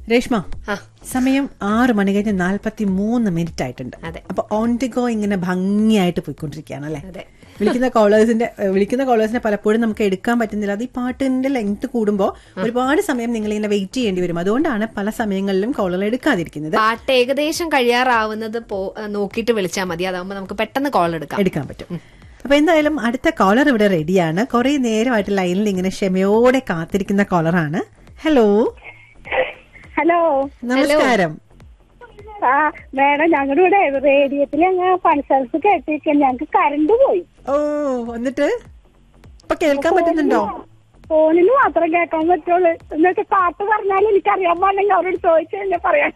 രേഷ്മ ആ. സമയം ആറ് മണി കഴിഞ്ഞ് നാൽപ്പത്തി മൂന്ന് മിനിറ്റ് ആയിട്ടുണ്ട് അതെ. അപ്പൊ ഓൺ ദി ഗോ ഇങ്ങനെ ഭംഗിയായിട്ട് പോയിക്കൊണ്ടിരിക്കുകയാണ് അല്ലേ അതെ. വിളിക്കുന്ന കോളേഴ്സിന്റെ വിളിക്കുന്ന കോളേഴ്സിനെ പലപ്പോഴും നമുക്ക് എടുക്കാൻ പറ്റുന്നില്ല അത് ഈ പാട്ടിന്റെ ലെങ്ത് കൂടുമ്പോൾ ഒരുപാട് സമയം നിങ്ങൾ ഇങ്ങനെ വെയിറ്റ് ചെയ്യേണ്ടി വരും അതുകൊണ്ടാണ് പല സമയങ്ങളിലും കോളുകൾ എടുക്കാതിരിക്കുന്നത് പാട്ട് ഏകദേശം കഴിയാറാവുന്നത് പോ- ആ, നോക്കിയിട്ട് വിളിച്ചാൽ മതി അതാവുമ്പോ നമുക്ക് പെട്ടെന്ന് കോൾ എടുക്കാം എടുക്കാൻ പറ്റും അപ്പൊ എന്തായാലും അടുത്ത കോളർ ഇവിടെ റെഡിയാണ് കുറെ നേരമായിട്ട് ലൈനിൽ ഇങ്ങനെ ക്ഷമയോടെ കാത്തിരിക്കുന്ന കോളറാണ് ഹലോ ഹലോ നമസ്കാരം ആ മേഡം ഞങ്ങളുടെ ഇവിടെ റേഡിയത്തിൽ അങ്ങ് ഫൺസൽസ് കേട്ടിരിക്കാൻ ഞങ്ങക്ക് കറണ്ട് പോയി ഓ എന്നിട്ട് ഇപ്പൊ കേൾക്കാൻ പറ്റുന്നുണ്ടോ ഫോണിൽ മാത്രം കേൾക്കാൻ പറ്റുള്ളൂ എന്നിട്ട് പാട്ട് പറഞ്ഞാൽ എനിക്കറിയാൻ പാടില്ലെങ്കിൽ അവരോട് ചോദിച്ചു കഴിഞ്ഞാൽ പറയാം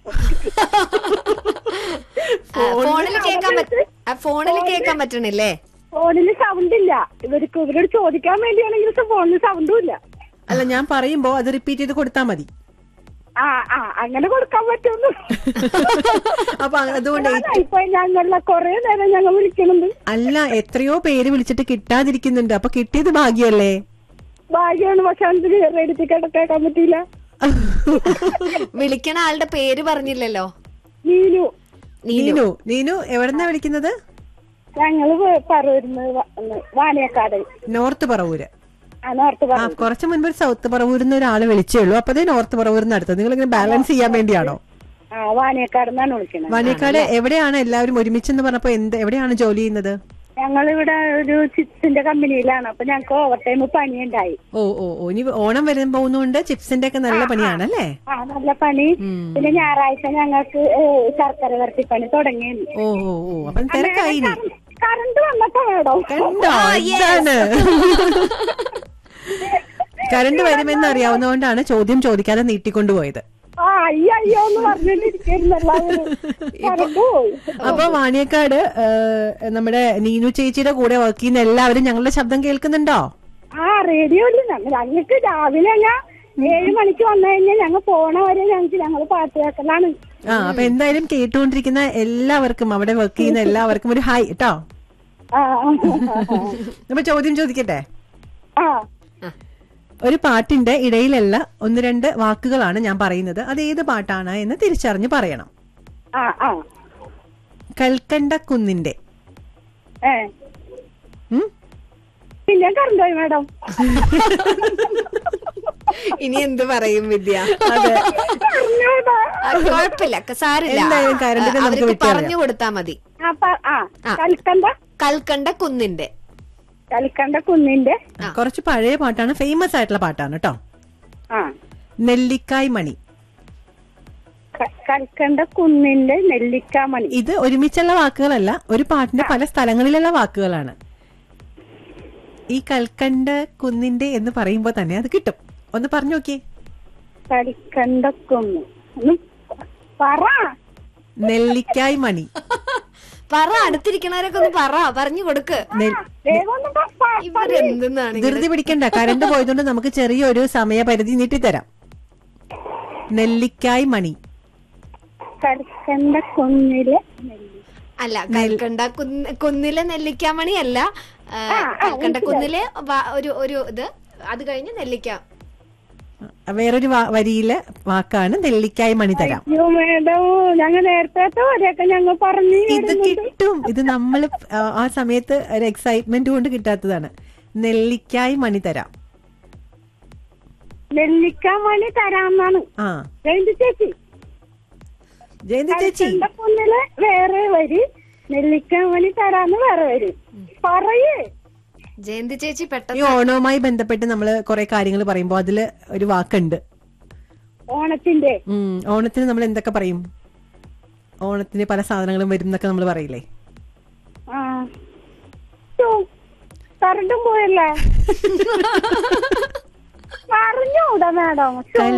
ഫോണിൽ കേൾക്കാൻ പറ്റ ഫോണിൽ കേൾക്കാൻ പറ്റണില്ലേ ഫോണിൽ സൗണ്ട് ഇല്ല ഇവർക്ക് ഇവരോട് ചോദിക്കാൻ വേണ്ടിയാണെങ്കിൽ ഫോണിൽ സൗണ്ടും ഇല്ല അല്ല ഞാൻ പറയുമ്പോ അത് റിപ്പീറ്റ് ചെയ്ത് കൊടുത്താൽ മതി ആ ആ അങ്ങനെ കൊടുക്കാൻ പറ്റുള്ളൂ അപ്പൊ അതുകൊണ്ട് ഏ- ഇപ്പൊ ഞങ്ങളെ കൊറേ നേരം ഞങ്ങൾ വിളിക്കുന്നുണ്ട് അല്ല എത്രയോ പേര് വിളിച്ചിട്ട് കിട്ടാതിരിക്കുന്നുണ്ട് അപ്പൊ കിട്ടിയത് ഭാഗ്യല്ലേ ഭാഗ്യമാണ് പക്ഷെ അതിന് റേഡിയത്തിൽ കേൾക്കാൻ പറ്റിയില്ല വിളിക്കണ ആളുടെ പേര് പറഞ്ഞില്ലല്ലോ നീനു നീനു നീനു എവിടെന്നാ വിളിക്കുന്നത് ഞങ്ങള് പറവൂരുന്ന് വാണിയക്കാട് നോർത്ത് പറവൂര് ആ നോർത്ത് ആ പറവൂർ കുറച്ച് മുൻപ് ഒരു സൗത്ത് പറവൂരിന്ന് ഒരാള് വിളിച്ചേ ഉള്ളൂ അപ്പൊ അതേ നോർത്ത് പറവൂരിന്ന് അടുത്തത് നിങ്ങൾ ഇങ്ങനെ ബാലൻസ് ചെയ്യാൻ വേണ്ടിയാണോ ആ വാണിയക്കാട് എന്നാണ് വിളിക്കുന്നത് വണിക്കാട് എവിടെയാണ് എല്ലാവരും ഒരുമിച്ചെന്ന് പറഞ്ഞപ്പോ എന്ത് എവിടെയാണ് ജോലി ചെയ്യുന്നത് ഞങ്ങളിവിടെ ഒരു ചിപ്സിന്റെ കമ്പനിയിലാണ് അപ്പൊ ഞങ്ങക്ക് ഓവർ ടൈം പണിയുണ്ടായി ഓ ഓ ഓ ഇനി ഓണം വരും പോകുന്നോണ്ട് ചിപ്സിന്റെ ഒക്കെ നല്ല പണിയാണ് അല്ലേ ആ നല്ല പണി പിന്നെ ഞായറാഴ്ച ഞങ്ങൾക്ക് ഏ, ശർക്കര വരട്ടി പണി തുടങ്ങി ഓ ഓ ഓ അപ്പം തിരക്കായി ഇനി. കറണ്ട് വന്നപ്പോ മേഡം കണ്ടോ ഇതാണ് കറണ്ട് വരുമെന്ന് അറിയാവുന്നതുകൊണ്ടാണ് ചോദ്യം ചോദിക്കാതെ നീട്ടിക്കൊണ്ടുപോയത് ആ അയ്യോ അയ്യോ എന്ന് പറഞ്ഞോണ്ടിരിക്കുന്നു എല്ലാവരും കറണ്ട് പോയി അപ്പൊ വാണിയക്കാട് ഏഹ്, നമ്മുടെ നീനു ചേച്ചിയുടെ കൂടെ വർക്ക് ചെയ്യുന്ന എല്ലാവരും ഞങ്ങളുടെ ശബ്ദം കേൾക്കുന്നുണ്ടോ ആ റേഡിയോയില് ഞങ്ങൾക്ക് രാവിലെ ഞാൻ ഏഴ് മണിക്ക് വന്നു കഴിഞ്ഞാൽ ഞങ്ങൾ പോണ വരെ ഞങ്ങൾക്ക് ഞങ്ങൾ പാട്ട് കേൾക്കലാണ് ആ അപ്പൊ എന്തായാലും കേട്ടുകൊണ്ടിരിക്കുന്ന എല്ലാവർക്കും അവിടെ വർക്ക് ചെയ്യുന്ന എല്ലാവർക്കും ഒരു ഹായ് കേട്ടോ ആ അപ്പൊ ചോദ്യം ചോദിക്കട്ടെ ആ ഒരു പാട്ടിന്റെ ഇടയിലല്ല ഒന്ന് രണ്ട് വാക്കുകളാണ് ഞാൻ പറയുന്നത് അത് ഏത് പാട്ടാണ് എന്ന് തിരിച്ചറിഞ്ഞ് പറയണം ആ ആ കൽക്കണ്ട കുന്നിന്റെ ഏ ഉം? പിന്നെ കറണ്ട് പോയി മാഡം ഇനി എന്ത് പറയും വിദ്യ അതെ പറഞ്ഞോടാ. ആ, കുഴപ്പമില്ല ക- സാരില്ല എന്തായാലും കറണ്ടിനെ ആ, നമുക്ക് അവർക്ക് വിട്ടറിയാം. പറഞ്ഞു കൊടുത്താ മതി ആ, പ- ആ ആ. കൽക്കണ്ട കൽക്കണ്ട കുന്നിന്റെ കൽക്കണ്ട കുന്നിന്റെ കുറച്ച് പഴയ പാട്ടാണ് ഫേമസ് ആയിട്ടുള്ള പാട്ടാണ് കേട്ടോ ആ നെല്ലിക്കായ് മണി ക- കൽക്കണ്ട കുന്നിന്റെ നെല്ലിക്കാമണി ഇത് ഒരുമിച്ചുള്ള വാക്കുകളല്ല ഒരു പാട്ടിന്റെ പല സ്ഥലങ്ങളിലുള്ള വാക്കുകളാണ് ഈ കൽക്കണ്ട കുന്നിന്റെ എന്ന് പറയുമ്പോ തന്നെ അത് കിട്ടും ഒന്ന് പറഞ്ഞു നോക്കിയേ കൽക്കണ്ട കുന്ന് ഒന്ന് പറ നെല്ലിക്കായ് മണി പറ അടുത്തിരിക്കണവരൊക്കെ ഒന്ന് പറ പറഞ്ഞു കൊടുക്ക് നെൽ- വേഗം ഒന്ന് പ- പ- ഇവരെന്തെന്നാണ് ഇങ്ങനെ? ധൃതി പിടിക്കണ്ട കറണ്ട് പോയതുകൊണ്ട് നമുക്ക് ചെറിയൊരു സമയപരിധി നീട്ടിത്തരാം നെല്ലിക്കായ് മണി കൽക്കണ്ട കുന്നിലെ നെല്ലി അല്ല കൽക്കണ്ട കുന്ന് കുന്നിലെ നെല്ലിക്കാമണി അല്ല ആ, കൽക്കണ്ട കുന്നിലെ വ- ഒരു ഒരു ഇത് അത് കഴിഞ്ഞ് നെല്ലിക്ക വേറൊരു വാ- വരിയിലെ വാക്കാണ് നെല്ലിക്കായ് മണി തരാം അയ്യോ മേഡം ഞങ്ങൾ നേരത്തെ വരെയൊക്കെ ഞങ്ങൾ പറഞ്ഞു ഇത് കിട്ടും ഇത് നമ്മൾ ആ സമയത്ത് ഒരു എക്സൈറ്റ്മെന്റ് കൊണ്ട് കിട്ടാത്തതാണ് നെല്ലിക്കായ് മണി തരാം നെല്ലിക്കാമണി തരാമെന്നാണ് ആ ജയന്തി ചേച്ചി ജയന്തി ചേച്ചി കൽക്കണ്ട കുന്നിലെ വേറെ വരി നെല്ലിക്കാമണി തരാന്ന് വേറെ വരി പറയേ ജയന്തി ചേച്ചി ഈ പെട്ടെന്ന് ഓണവുമായി ബന്ധപ്പെട്ട് നമ്മൾ കുറെ കാര്യങ്ങൾ പറയുമ്പോൾ അതില് ഒരു വാക്കുണ്ട് ഓണത്തിന്റെ ഉം, ഓണത്തിന് നമ്മൾ എന്തൊക്കെ പറയും ഓണത്തിന് പല സാധനങ്ങളും വരും എന്നൊക്കെ നമ്മൾ പറയില്ലേ ആ ഛോ, കറണ്ടും പോയല്ലേ പറഞ്ഞൂടാ മാഡം ഛോ.